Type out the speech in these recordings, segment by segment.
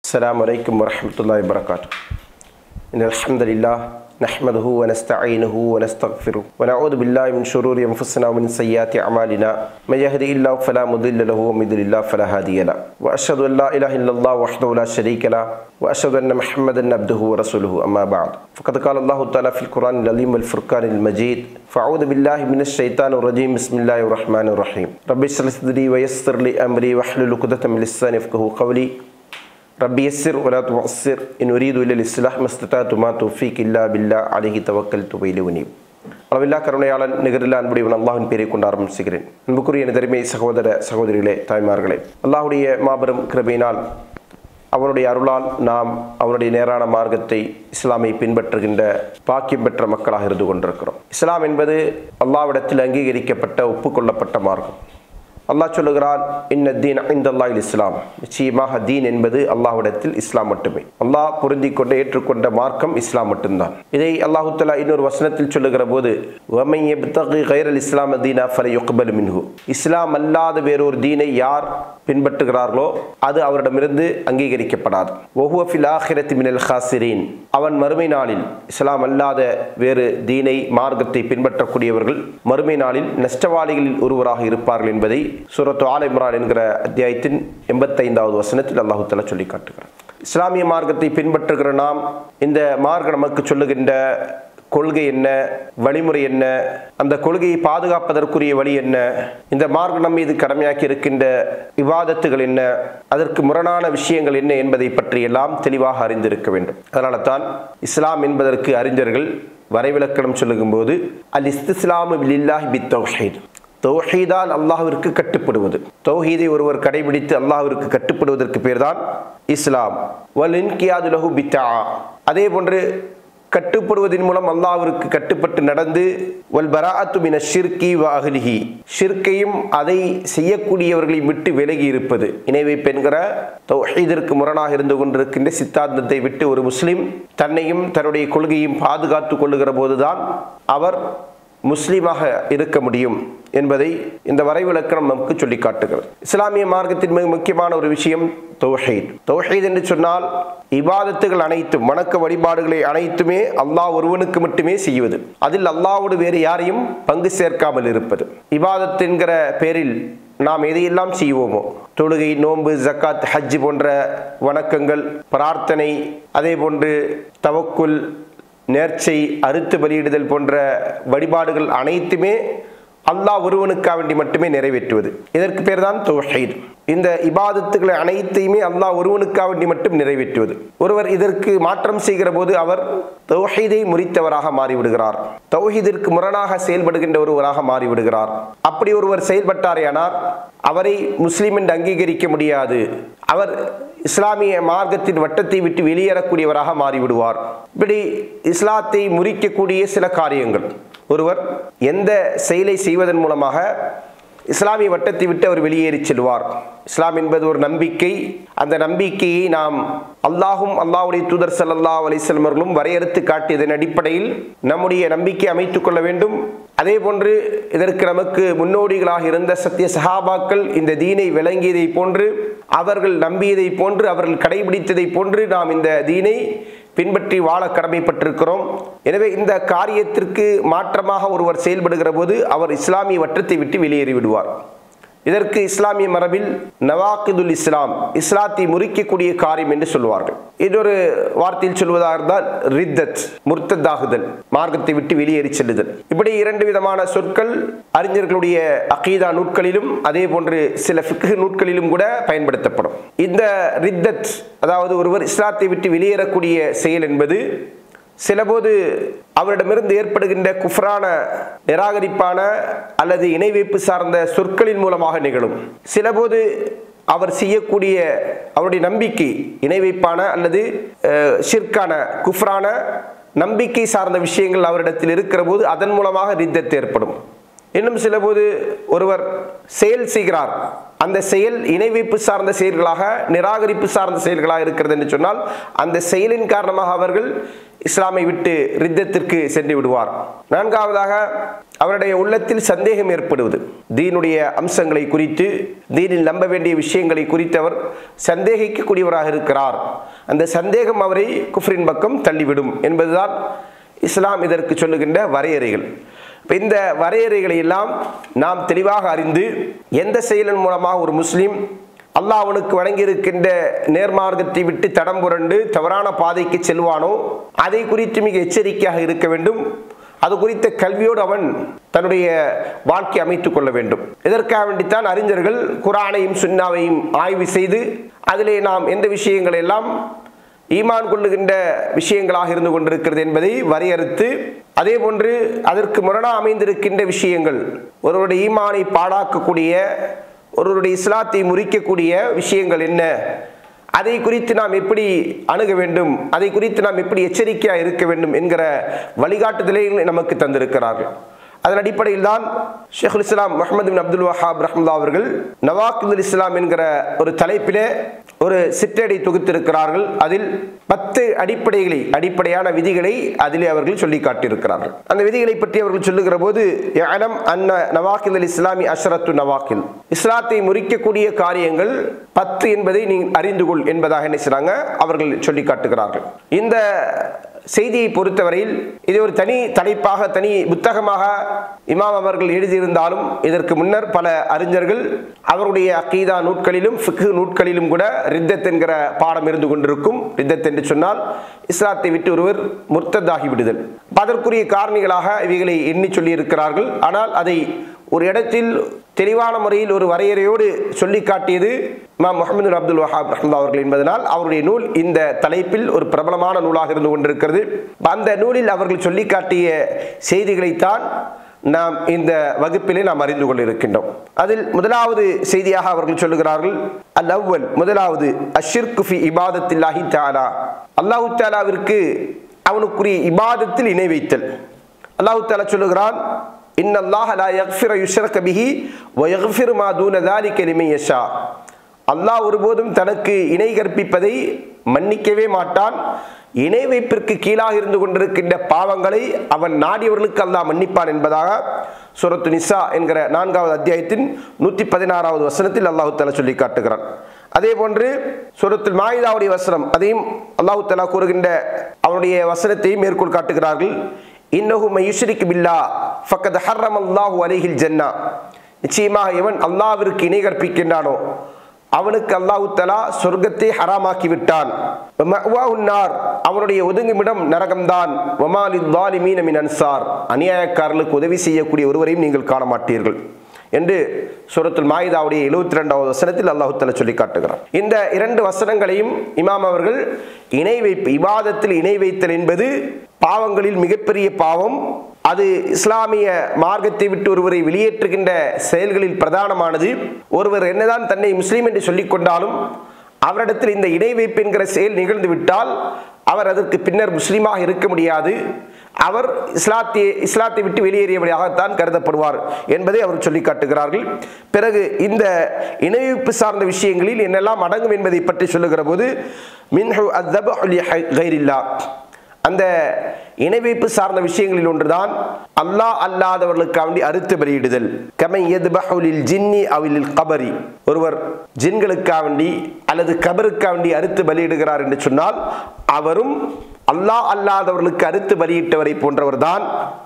السلام عليكم ورحمة الله وبركاته إن الحمد لله نحمده ونستعينه ونستغفره ونعوذ بالله من شرور أنفسنا ومن سيئات أعمالنا من يهده الله فلا مضل له ومن يضلل الله فلا هادي له وأشهد أن لا إله إلا الله وحده لا شريك له وأشهد أن محمدا عبده ورسوله أما بعد فقد قال الله تعالى في القرآن العليم والفرقان المجيد فأعوذ بالله من الشيطان الرجيم بسم الله الرحمن الرحيم رب اشرح لي صدري ويسر لي أمري واحلل عقدة من لساني يفقهوا قولي ربي يسر ولا تعسر إن أريد إلا الإصلاح ما استطعت ما توفيق إلا بالله عليه توكلت وإليه أنيب அளவில்லா கருணையாளன் நிகரில்லா அன்புடையவன் அல்லாஹின் பேரை கொண்டு ஆரம்பிச்சுகிறேன் அன்புக்குரிய என் தருமை சகோதர சகோதரிகளே தாய்மார்களே அல்லாஹுடைய மாபெரும் கிருபையினால் அவருடைய அருளால் நாம் அவருடைய நேரான மார்க்கத்தை இஸ்லாமை பின்பற்றுகின்ற பாக்கியம் பெற்ற மக்களாக இருந்து கொண்டிருக்கிறோம் இஸ்லாம் என்பது அல்லாவிடத்தில் அங்கீகரிக்கப்பட்ட ஒப்புக்கொள்ளப்பட்ட மார்க்கம் அல்லாஹ் சொல்லுகிறான் இன்ன தீன் ஐந்தல்லாஹ் இஸ்லாம் நிச்சயமாக தீன் என்பது அல்லாஹ்விடத்தில் இஸ்லாம் மட்டுமே அல்லாஹ் பொருந்தி கொண்டு ஏற்றுக்கொண்ட மார்க்கம் இஸ்லாம் மட்டும்தான் இதை அல்லாஹு தலா இன்னொரு வசனத்தில் சொல்லுகிற போது கைரல் இஸ்லாம் தீனா ஃபலை யுக்பல் மின்ஹு இஸ்லாம் அல்லாத வேறொரு தீனை யார் பின்பற்றுகிறார்களோ அது அவரிடமிருந்து அங்கீகரிக்கப்படாது ஒஹுவஃபில் ஆஹிரத் மினல் ஹாசிரீன் அவன் மறுமை நாளில் இஸ்லாம் அல்லாத வேறு தீனை மார்க்கத்தை பின்பற்றக்கூடியவர்கள் மறுமை நாளில் நஷ்டவாளிகளில் ஒருவராக இருப்பார்கள் என்பதை சூரத்து ஆல் இம்ரான் என்கிற அத்தியாயத்தின் எண்பத்தைந்தாவது வசனத்தில் அல்லாஹு தலா சொல்லி காட்டுகிறார் இஸ்லாமிய மார்க்கத்தை பின்பற்றுகிற நாம் இந்த மார்க்கம் நமக்கு சொல்லுகின்ற கொள்கை என்ன வழிமுறை என்ன அந்த கொள்கையை பாதுகாப்பதற்குரிய வழி என்ன இந்த மார்க்கம் நம் மீது கடமையாக்கி இருக்கின்ற விவாதத்துகள் என்ன அதற்கு முரணான விஷயங்கள் என்ன என்பதை பற்றி எல்லாம் தெளிவாக அறிந்திருக்க வேண்டும் அதனால தான் இஸ்லாம் என்பதற்கு அறிஞர்கள் வரைவிலக்கணம் சொல்லுகும் போது அல் இஸ்திஸ்லாமு பில்லாஹி பி தௌஹீத் தௌஹீதால் அல்லாஹிற்கு கட்டுப்படுவது தௌஹீதை ஒருவர் கடைபிடித்து அல்லாஹிற்கு கட்டுப்படுவதற்கு பேர்தான் இஸ்லாம் வல் இன்கியாது லஹு பித்தா அதே போன்று கட்டுப்படுவதன் மூலம் அல்லாவிற்கு கட்டுப்பட்டு நடந்து வல் பராஅத்து மின ஷிர்கி வ அஹ்லிஹி ஷிர்கையும் அதை செய்யக்கூடியவர்களை விட்டு விலகி இருப்பது இணை வைப்பு என்கிற தௌஹீதிற்கு முரணாக இருந்து கொண்டிருக்கின்ற சித்தாந்தத்தை விட்டு ஒரு முஸ்லிம் தன்னையும் தன்னுடைய கொள்கையும் பாதுகாத்து கொள்ளுகிற போதுதான் அவர் முஸ்லீமாக இருக்க முடியும் என்பதை இந்த வரைவிலக்கணம் நமக்கு சொல்லி காட்டுகிறது இஸ்லாமிய மார்க்கத்தின் மிக முக்கியமான ஒரு விஷயம் தௌஹீத் தௌஹீத் என்று சொன்னால் இபாதத்துகள் அனைத்தும் வணக்க வழிபாடுகளை அனைத்துமே அல்லாஹ் ஒருவனுக்கு மட்டுமே செய்வது அதில் அல்லாவோடு வேறு யாரையும் பங்கு சேர்க்காமல் இருப்பது இபாதத் என்கிற பேரில் நாம் எதையெல்லாம் செய்வோமோ தொழுகை நோன்பு ஜக்காத் ஹஜ் போன்ற வணக்கங்கள் பிரார்த்தனை அதே போன்று தவக்குல் நேர்ச்சை அறுத்து பலியிடுதல் போன்ற வழிபாடுகள் அனைத்துமே அல்லாஹ் ஒருவனுக்காக வேண்டி மட்டுமே நிறைவேற்றுவது இதற்கு பேர் தான் தௌஹீத் இந்த இபாதத்துகளை அனைத்தையுமே அல்லாஹ் ஒருவனுக்காக வேண்டி மட்டும் நிறைவேற்றுவது ஒருவர் இதற்கு மாற்றம் செய்கிற போது அவர் தௌஹீதை முறித்தவராக மாறிவிடுகிறார் தௌஹீதிற்கு முரணாக செயல்படுகின்ற ஒருவராக மாறிவிடுகிறார் அப்படி ஒருவர் செயல்பட்டாரேயானார் அவரை முஸ்லீம் என்று அங்கீகரிக்க முடியாது அவர் இஸ்லாமிய மார்க்கத்தின் வட்டத்தை விட்டு வெளியேறக்கூடியவராக மாறிவிடுவார் இப்படி இஸ்லாத்தை முறிக்கக்கூடிய சில காரியங்கள் ஒருவர் எந்த செயலை செய்வதன் மூலமாக இஸ்லாமிய வட்டத்தை விட்டு அவர் வெளியேறி செல்வார் இஸ்லாம் என்பது ஒரு நம்பிக்கை அந்த நம்பிக்கையை நாம் அல்லாஹும் அல்லாஹுடைய தூதர் சல்லா அலிஸ்லம் அவர்களும் வரையறுத்து காட்டியதன் அடிப்படையில் நம்முடைய நம்பிக்கை அமைத்துக் கொள்ள வேண்டும் அதே போன்று இதற்கு நமக்கு முன்னோடிகளாக இருந்த சத்திய சஹாபாக்கள் இந்த தீனை விளங்கியதை போன்று அவர்கள் நம்பியதை போன்று அவர்கள் கடைபிடித்ததை போன்று நாம் இந்த தீனை பின்பற்றி வாழ கடமைப்பட்டிருக்கிறோம் எனவே இந்த காரியத்திற்கு மாற்றமாக ஒருவர் செயல்படுகிற போது அவர் இஸ்லாமிய வட்டத்தை விட்டு வெளியேறி விடுவார் இதற்கு இஸ்லாமிய மரபில் நவாக்கிதுல் இஸ்லாம் இஸ்லாத்தை முறிக்கக்கூடிய காரியம் என்று சொல்வார்கள் இன்னொரு வார்த்தையில் சொல்வதாக இருந்தால் ரித்தத் முர்த்ததாகுதல் மார்க்கத்தை விட்டு வெளியேறி செல்லுதல் இப்படி இரண்டு விதமான சொற்கள் அறிஞர்களுடைய அகீதா நூட்களிலும் அதே போன்று சில ஃபிக்கு நூட்களிலும் கூட பயன்படுத்தப்படும் இந்த ரித்தத் அதாவது ஒருவர் இஸ்லாத்தை விட்டு வெளியேறக்கூடிய செயல் என்பது சிலபோது அவரிடமிருந்து ஏற்படுகின்ற குஃப்ரான நிராகரிப்பான அல்லது இணை வைப்பு சார்ந்த சொற்களின் மூலமாக நிகழும் சிலபோது அவர் செய்யக்கூடிய அவருடைய நம்பிக்கை இணை வைப்பான அல்லது ஷிர்கான குஃப்ரான நம்பிக்கை சார்ந்த விஷயங்கள் அவரிடத்தில் இருக்கிற போது அதன் மூலமாக ரித்தத் ஏற்படும் இன்னும் சில போது ஒருவர் செயல் செய்கிறார் அந்த செயல் இணை வைப்பு சார்ந்த செயல்களாக நிராகரிப்பு சார்ந்த செயல்களாக இருக்கிறது என்று சொன்னால் அந்த செயலின் காரணமாக அவர்கள் இஸ்லாமை விட்டு ரித்தத்திற்கு சென்று விடுவார் நான்காவதாக அவருடைய உள்ளத்தில் சந்தேகம் ஏற்படுவது தீனுடைய அம்சங்களை குறித்து தீனில் நம்ப வேண்டிய விஷயங்களை குறித்து அவர் சந்தேகிக்கக்கூடியவராக இருக்கிறார் அந்த சந்தேகம் அவரை குஃப்ரின் பக்கம் தள்ளிவிடும் என்பதுதான் இஸ்லாம் இதற்கு சொல்லுகின்ற வரையறைகள் இப்ப இந்த வரையறைகளை எல்லாம் நாம் தெளிவாக அறிந்து எந்த செயலின் மூலமாக ஒரு முஸ்லீம் அல்லாஹ் அவனுக்கு வழங்கியிருக்கின்ற நேர்மார்க்கத்தை விட்டு தடம் புரண்டு தவறான பாதைக்கு செல்வானோ அதை குறித்து மிக எச்சரிக்கையாக இருக்க வேண்டும் அது குறித்த கல்வியோடு அவன் தன்னுடைய வாழ்க்கை அமைத்துக் கொள்ள வேண்டும் இதற்காக வேண்டித்தான் அறிஞர்கள் குரானையும் சுன்னாவையும் ஆய்வு செய்து அதிலே நாம் எந்த விஷயங்களை எல்லாம் ஈமான் கொள்ளுகின்ற விஷயங்களாக இருந்து கொண்டிருக்கிறது என்பதை வரையறுத்து அதே போன்று அதற்கு முரணா அமைந்திருக்கின்ற விஷயங்கள் ஒருவருடைய ஈமானை பாழாக்கக்கூடிய ஒருவருடைய இஸ்லாத்தை முறிக்கக்கூடிய விஷயங்கள் என்ன அதை குறித்து நாம் எப்படி அணுக வேண்டும் அதை குறித்து நாம் எப்படி எச்சரிக்கையாக இருக்க வேண்டும் என்கிற வழிகாட்டுதலை நமக்கு தந்திருக்கிறார்கள் அதன் அடிப்படையில் தான் ஷேகுல் இஸ்லாம் முகமது பின் அப்துல் வஹாப் ரஹ்மல்லா அவர்கள் நவாக்குல் இஸ்லாம் என்கிற ஒரு தலைப்பிலே ஒரு சிற்றடை தொகுத்திருக்கிறார்கள் அதில் பத்து அடிப்படைகளை அடிப்படையான விதிகளை அதிலே அவர்கள் சொல்லி காட்டியிருக்கிறார்கள் அந்த விதிகளை பற்றி அவர்கள் சொல்லுகிற போது அனம் அன்ன நவாக்கில் அல் இஸ்லாமி அஷரத்து நவாக்கில் இஸ்லாத்தை முறிக்கக்கூடிய காரியங்கள் பத்து என்பதை நீ அறிந்து கொள் என்பதாக என்ன செய்றாங்க அவர்கள் சொல்லி காட்டுகிறார்கள் இந்த செய்தியை பொறுத்தவரையில் இது ஒரு தனி தலைப்பாக தனி புத்தகமாக இமாம் அவர்கள் எழுதியிருந்தாலும் இதற்கு முன்னர் பல அறிஞர்கள் அவருடைய அக்கீதா நூட்களிலும் ஃபிக்கு நூட்களிலும் கூட ரித்தத் என்கிற பாடம் இருந்து கொண்டிருக்கும் ரித்தத் என்று சொன்னால் இஸ்லாத்தை விட்டு ஒருவர் முர்த்ததாகி விடுதல் அதற்குரிய காரணிகளாக இவைகளை எண்ணி சொல்லியிருக்கிறார்கள் ஆனால் அதை ஒரு இடத்தில் தெளிவான முறையில் ஒரு வரையறையோடு சொல்லி காட்டியது இமாம் முகமது அப்துல் வஹாப் ரஹ்மதா அவர்கள் என்பதனால் அவருடைய நூல் இந்த தலைப்பில் ஒரு பிரபலமான நூலாக இருந்து கொண்டிருக்கிறது அந்த நூலில் அவர்கள் சொல்லி காட்டிய செய்திகளைத்தான் நாம் இந்த வகுப்பிலே நாம் அறிந்து கொண்டிருக்கின்றோம் அதில் முதலாவது செய்தியாக அவர்கள் சொல்லுகிறார்கள் அல் அவ்வல் முதலாவது அஷிர்கு ஃபி இபாதத்தில்லாஹி தாலா அல்லாஹு தாலாவிற்கு அவனுக்குரிய இபாதத்தில் இணை வைத்தல் அல்லாஹு தாலா சொல்லுகிறான் இன்னல்லாஹ லா யக்ஃபிர யுஷ்ரக பிஹி வ யக்ஃபிரு மா தூன தாலிக லிமன் யஷா அல்லாஹ் ஒருபோதும் தனக்கு இணை கற்பிப்பதை மன்னிக்கவே மாட்டான் இணை வைப்பிற்கு கீழாக இருந்து கொண்டிருக்கின்ற பாவங்களை அவன் நாடியவர்களுக்கு அல்லாஹ் மன்னிப்பான் என்பதாக சுரத்து நிசா என்கிற நான்காவது அத்தியாயத்தின் நூற்றி பதினாறாவது வசனத்தில் அல்லாஹு தாலா சொல்லி காட்டுகிறான் அதே போன்று சுரத்தில் மாயுதாவுடைய வசனம் அதையும் அல்லாஹு தாலா கூறுகின்ற அவனுடைய வசனத்தையும் மேற்கோள் காட்டுகிறார்கள் இன்னஹு மையுஷ்ரிக் பில்லா ஃபக்கத் ஹர்ரம் அல்லாஹு அலைஹில் ஜன்னா நிச்சயமாக எவன் அல்லாவிற்கு இணை கற்பிக்கின்றானோ அவனுக்கு அல்லாஹு தலா சொர்க்கத்தை ஹராமாக்கி விட்டான் உன்னார் அவனுடைய ஒதுங்குமிடம் நரகம்தான் ஒமாலி தாலிமீன மின் அன்சார் அநியாயக்காரர்களுக்கு உதவி செய்யக்கூடிய ஒருவரையும் நீங்கள் காண மாட்டீர்கள் என்று சூரத்துல் மாயிதாவுடைய எழுபத்தி ரெண்டாவது வசனத்தில் அல்லாஹு தலா சொல்லி காட்டுகிறார் இந்த இரண்டு வசனங்களையும் இமாம் அவர்கள் இணை வைப்பு இவாதத்தில் இணை வைத்தல் என்பது பாவங்களில் மிகப்பெரிய பாவம் அது இஸ்லாமிய மார்க்கத்தை விட்டு ஒருவரை வெளியேற்றுகின்ற செயல்களில் பிரதானமானது ஒருவர் என்னதான் தன்னை முஸ்லீம் என்று சொல்லிக் கொண்டாலும் அவரிடத்தில் இந்த இணை வைப்பு என்கிற செயல் நிகழ்ந்து விட்டால் அவர் அதற்கு பின்னர் முஸ்லீமாக இருக்க முடியாது அவர் இஸ்லாத்தை இஸ்லாத்தை விட்டு வெளியேறியவர்களாகத்தான் கருதப்படுவார் என்பதை அவர் சொல்லி காட்டுகிறார்கள் பிறகு இந்த இணைவிப்பு சார்ந்த விஷயங்களில் என்னெல்லாம் அடங்கும் என்பதை பற்றி சொல்லுகிற போது மின்ஹு அத்தபு கைரில்லா அந்த இணைவைப்பு சார்ந்த விஷயங்களில் ஒன்றுதான் அல்லாஹ் அல்லாதவர்களுக்காண்டி அறுத்து பலியிடுதல் கமை எதுபஹுலில் ஜின்னி அவிலில் கபரி ஒருவர் ஜின்களுக்காண்டி அல்லது கபருக்காண்டி அறுத்து பலியிடுகிறார் என்று சொன்னால் அவரும் அல்லாஹ் அல்லாதவர்களுக்கு அறுத்து பலியிட்டவரை போன்றவர் தான்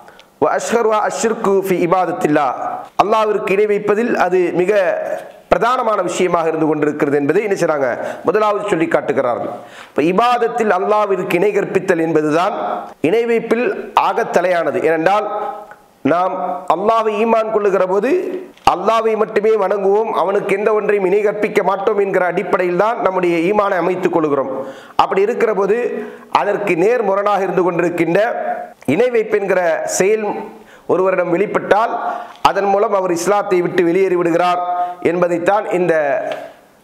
இபாதத்தில்லா அல்லாவிற்கு இணை வைப்பதில் அது மிக பிரதானமான விஷயமாக இருந்து கொண்டிருக்கிறது என்பதை என்ன செய்றாங்க முதலாவது சொல்லி காட்டுகிறார்கள் இப்போ இபாதத்தில் அல்லாவிற்கு இணை கற்பித்தல் என்பதுதான் இணை வைப்பில் ஆகத்தலையானது ஏனென்றால் நாம் அல்லாவை ஈமான் கொள்ளுகிற போது அல்லாவை மட்டுமே வணங்குவோம் அவனுக்கு எந்த ஒன்றையும் இணை கற்பிக்க மாட்டோம் என்கிற அடிப்படையில் தான் நம்முடைய ஈமானை அமைத்துக் கொள்கிறோம் அப்படி இருக்கிற போது அதற்கு நேர் முரணாக இருந்து கொண்டிருக்கின்ற இணை வைப்பென்கிற செயல் ஒருவரிடம் வெளிப்பட்டால் அதன் மூலம் அவர் இஸ்லாத்தை விட்டு வெளியேறி விடுகிறார் என்பதைத்தான் இந்த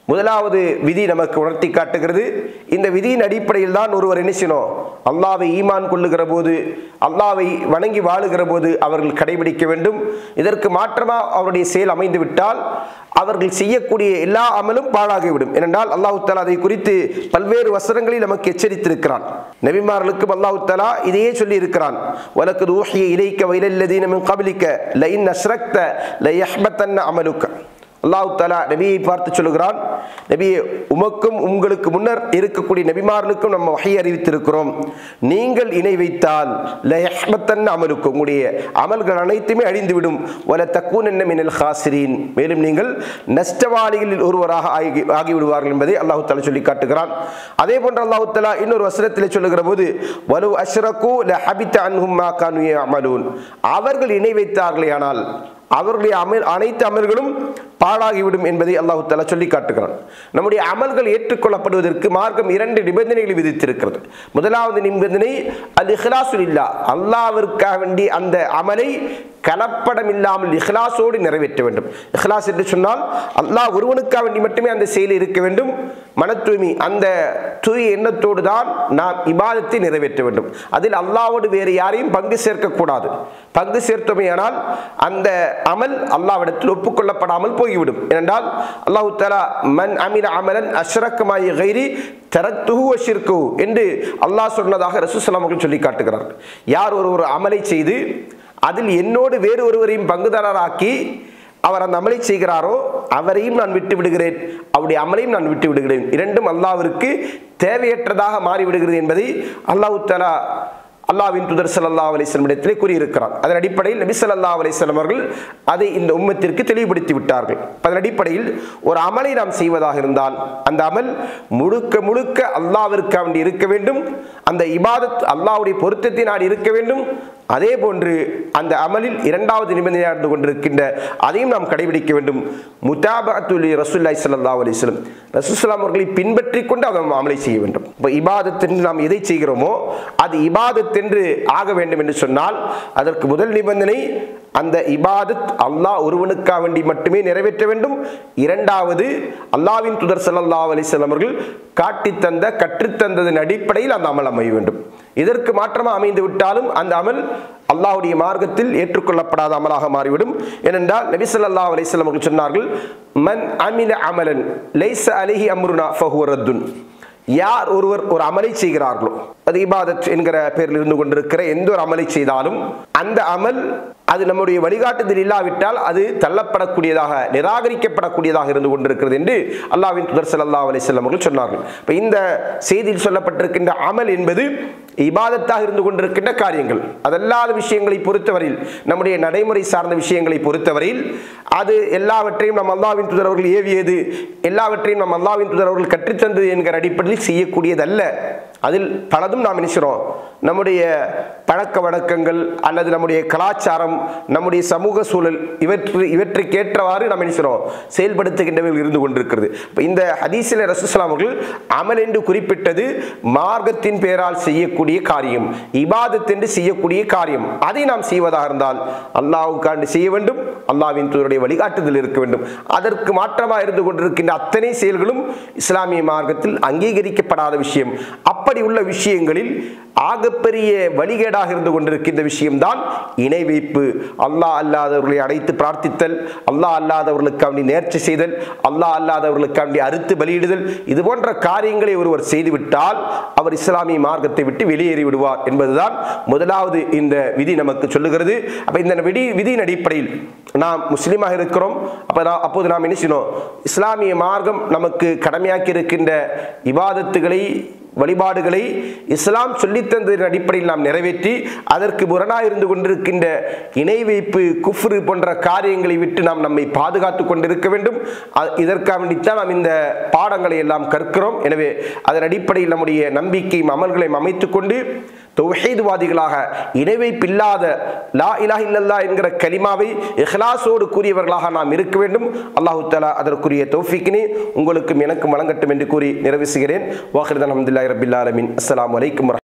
முதலாவது விதி நமக்கு உணர்த்தி காட்டுகிறது இந்த விதியின் அடிப்படையில் தான் ஒருவர் என்ன செய்யணும் அல்லாவை ஈமான் கொள்ளுகிற போது அல்லாவை வணங்கி வாழுகிற போது அவர்கள் கடைபிடிக்க வேண்டும் இதற்கு மாற்றமாக அவருடைய செயல் அமைந்து விட்டால் அவர்கள் செய்யக்கூடிய எல்லா அமலும் பாழாகிவிடும் ஏனென்றால் அல்லாஹு தாலா அதை குறித்து பல்வேறு வசனங்களில் நமக்கு எச்சரித்திருக்கிறான் நபிமார்களுக்கும் அல்லாஹு தாலா இதையே சொல்லி இருக்கிறான் உனக்கு ஊஹிய இலைக்க வயலல்லதீனமின் கபலிக்க லைன் அஸ்ரக்த லையஹ்பத்தன்ன அமலுக்க அல்லாஹு தாலா நபியை பார்த்து சொல்லுகிறான் நபியே உமக்கும் உங்களுக்கு முன்னர் இருக்கக்கூடிய நபிமார்களுக்கும் நம்ம வகை அறிவித்திருக்கிறோம் நீங்கள் இணை வைத்தால் லயஹ்மத்தன் அமலுக்கும் உங்களுடைய அமல்கள் அனைத்துமே அழிந்துவிடும் வல தக்கூன் என்ன மினல் ஹாசிரீன் மேலும் நீங்கள் நஷ்டவாளிகளில் ஒருவராக ஆகி ஆகிவிடுவார்கள் என்பதை அல்லாஹு தாலா சொல்லி காட்டுகிறான் அதே போன்று அல்லாஹு தாலா இன்னொரு வசனத்தில் சொல்லுகிற போது வலு அஷ்ரகு ல ஹபித்த அன்ஹும் மா கானு அமலூன் அவர்கள் இணை வைத்தார்களே ஆனால் அவர்களுடைய அமல் அனைத்து அமல்களும் பாழாகிவிடும் என்பதை அல்லாஹு தாலா சொல்லி காட்டுகிறான் நம்முடைய அமல்கள் ஏற்றுக்கொள்ளப்படுவதற்கு மார்க்கம் இரண்டு நிபந்தனைகளை விதித்திருக்கிறது முதலாவது நிபந்தனை அல் இஹ்லாசுல் இல்லா அல்லாவிற்காக வேண்டி அந்த அமலை கலப்படம் இல்லாமல் இஹ்லாசோடு நிறைவேற்ற வேண்டும் இஹ்லாஸ் என்று சொன்னால் அல்லாஹ் ஒருவனுக்காக வேண்டி மட்டுமே அந்த செயல் இருக்க வேண்டும் மன தூய்மை அந்த தூய எண்ணத்தோடு தான் நாம் இபாதத்தை நிறைவேற்ற வேண்டும் அதில் அல்லாவோடு வேறு யாரையும் பங்கு சேர்க்கக்கூடாது பங்கு சேர்த்தோமையானால் அந்த அமல் அல்லாவிடத்தில் ஒப்புக்கொள்ளப்படாமல் போய்விடும் ஏனென்றால் அல்லாஹு தாலா மன் அமின அமலன் அஷ்ரக்கமாய் கைரி தரத்துஹு வஷிர்கு என்று அல்லாஹ் சொன்னதாக ரசூசலாம் அவர்கள் சொல்லி காட்டுகிறார்கள் யார் ஒரு ஒரு அமலை செய்து அதில் என்னோடு வேறு ஒருவரையும் பங்குதாரராக்கி அவர் அந்த அமலை செய்கிறாரோ அவரையும் நான் விட்டு விடுகிறேன் அவருடைய அமலையும் நான் விட்டு விடுகிறேன் இரண்டும் அல்லாவிற்கு தேவையற்றதாக மாறிவிடுகிறது என்பதை அல்லாஹு தலா அல்லாவின் துதர் சல்லா அலிஸ்லம் இடத்திலே கூறியிருக்கிறார் அதன் அடிப்படையில் நபி சல்லா அலிஸ்லம் அவர்கள் அதை இந்த உம்மத்திற்கு தெளிவுபடுத்தி விட்டார்கள் அதன் அடிப்படையில் ஒரு அமலை நாம் செய்வதாக இருந்தால் அந்த அமல் முழுக்க முழுக்க அல்லாவிற்கு வேண்டி இருக்க வேண்டும் அந்த இபாதத் அல்லாவுடைய பொருத்தத்தை நாடி இருக்க வேண்டும் அதே போன்று அந்த அமலில் இரண்டாவது நிபந்தனையாக இருந்து கொண்டிருக்கின்ற அதையும் நாம் கடைபிடிக்க வேண்டும் முத்தாபத்துலி ரசூல்லாய் சல்லா அலிஸ்லம் ரசூல்லாம் அவர்களை பின்பற்றி கொண்டு அதை அமலை செய்ய வேண்டும் இப்போ இபாதத் என்று நாம் எதை செய்கிறோமோ அது இபாதத் என்று ஆக வேண்டும் என்று சொன்னால் அதற்கு முதல் நிபந்தனை அந்த இபாதத் அல்லாஹ் ஒருவனுக்காக வேண்டி மட்டுமே நிறைவேற்ற வேண்டும் இரண்டாவது அல்லாவின் துதர் சல்லா அலிஸ்லாம் அவர்கள் காட்டித்தந்த கற்றுத்தந்ததன் அடிப்படையில் அந்த அமல் அமைய வேண்டும் இதற்கு மாற்றமாக அமைந்து விட்டாலும் அந்த அமல் அல்லாஹுடைய மார்க்கத்தில் ஏற்றுக்கொள்ளப்படாத அமலாக மாறிவிடும் ஏனென்றால் நபி சொல்லா அலிஸ்லாம் அவர்கள் சொன்னார்கள் மன் அமில அமலன் லைச அலிஹி அம்ருனா ஃபஹுவரத்துன் யார் ஒருவர் ஒரு அமலை செய்கிறார்களோ அது இபாதத் என்கிற பெயரில் இருந்து கொண்டிருக்கிற எந்த ஒரு அமலை செய்தாலும் அந்த அமல் அது நம்முடைய வழிகாட்டுதல் இல்லாவிட்டால் அது தள்ளப்படக்கூடியதாக நிராகரிக்கப்படக்கூடியதாக இருந்து கொண்டிருக்கிறது என்று அல்லாவின் துதர் சல்லா அலிஸ்லாம் அவர்கள் சொன்னார்கள் இப்போ இந்த செய்தியில் சொல்லப்பட்டிருக்கின்ற அமல் என்பது இபாதத்தாக இருந்து கொண்டிருக்கின்ற காரியங்கள் அதல்லாத விஷயங்களை பொறுத்தவரையில் நம்முடைய நடைமுறை சார்ந்த விஷயங்களை பொறுத்தவரையில் அது எல்லாவற்றையும் நம் அல்லாவின் துதர் அவர்கள் ஏவியது எல்லாவற்றையும் நம் அல்லாவின் துதர் அவர்கள் கற்றுத்தந்தது என்கிற அடிப்படையில் செய்யக்கூடியதல்ல அதில் பலதும் நாம் நினைக்கிறோம் நம்முடைய பழக்க வழக்கங்கள் அல்லது நம்முடைய கலாச்சாரம் நம்முடைய சமூக சூழல் இவற்று இவற்றுக்கேற்றவாறு நாம் நினைக்கிறோம் செயல்படுத்துகின்றவர்கள் இருந்து கொண்டிருக்கிறது இப்போ இந்த ஹதீசில ரசூசலாம் அவர்கள் அமல் என்று குறிப்பிட்டது மார்க்கத்தின் பெயரால் செய்யக்கூடிய காரியம் இபாதத் என்று செய்யக்கூடிய காரியம் அதை நாம் செய்வதாக இருந்தால் அல்லாவுக்காண்டு செய்ய வேண்டும் அல்லாவின் தூருடைய வழிகாட்டுதல் இருக்க வேண்டும் அதற்கு மாற்றமாக இருந்து கொண்டிருக்கின்ற அத்தனை செயல்களும் இஸ்லாமிய மார்க்கத்தில் அங்கீகரிக்கப்படாத விஷயம் அப்படி உள்ள விஷயங்களில் ஆகப்பெரிய வழிகேடாக இருந்து கொண்டிருக்கின்ற விஷயம்தான் இணை வைப்பு அல்லாஹ் அல்லாதவர்களை அடைத்து பிரார்த்தித்தல் அல்லாஹ் அல்லாதவர்களுக்காண்டி நேர்ச்சி செய்தல் அல்லாஹ் அல்லாதவர்களுக்காண்டி அறுத்து பலியிடுதல் இது போன்ற காரியங்களை ஒருவர் செய்துவிட்டால் அவர் இஸ்லாமிய மார்க்கத்தை விட்டு வெளியேறி விடுவார் என்பதுதான் முதலாவது இந்த விதி நமக்கு சொல்லுகிறது அப்ப இந்த விதி விதியின் அடிப்படையில் நாம் முஸ்லீமாக இருக்கிறோம் அப்போ நான் அப்போது நாம் என்ன செய்யணும் இஸ்லாமிய மார்க்கம் நமக்கு கடமையாக்கி இருக்கின்ற இபாதத்துகளை வழிபாடுகளை இஸ்லாம் சொல்லித்தந்ததின் அடிப்படையில் நாம் நிறைவேற்றி அதற்கு முரணாக இருந்து கொண்டிருக்கின்ற இணை வைப்பு குஃப்ரு போன்ற காரியங்களை விட்டு நாம் நம்மை பாதுகாத்து கொண்டிருக்க வேண்டும் அ- இதற்காக வேண்டித்தான் நாம் இந்த பாடங்களை எல்லாம் கற்கிறோம் எனவே அதன் அடிப்படையில் நம்முடைய நம்பிக்கையும் அமல்களையும் அமைத்துக் கொண்டு தௌஹீதுவாதிகளாக இணைவைப்பில்லாத லா இலாஹ இல்லல்லா என்கிற கலிமாவை இஹ்லாஸோடு கூறியவர்களாக நாம் இருக்க வேண்டும் அல்லாஹு தஆலா அதற்குரிய தௌஃபீக்கினை உங்களுக்கும் எனக்கும் வழங்கட்டும் என்று கூறி நிறைவு செய்கிறேன் வாஹிர்தான் அஹமதுல்லாஹி ரபில் ஆலமீன் அஸ்ஸலாமு அலைக்கும் வரஹ்மத்துல்லாஹி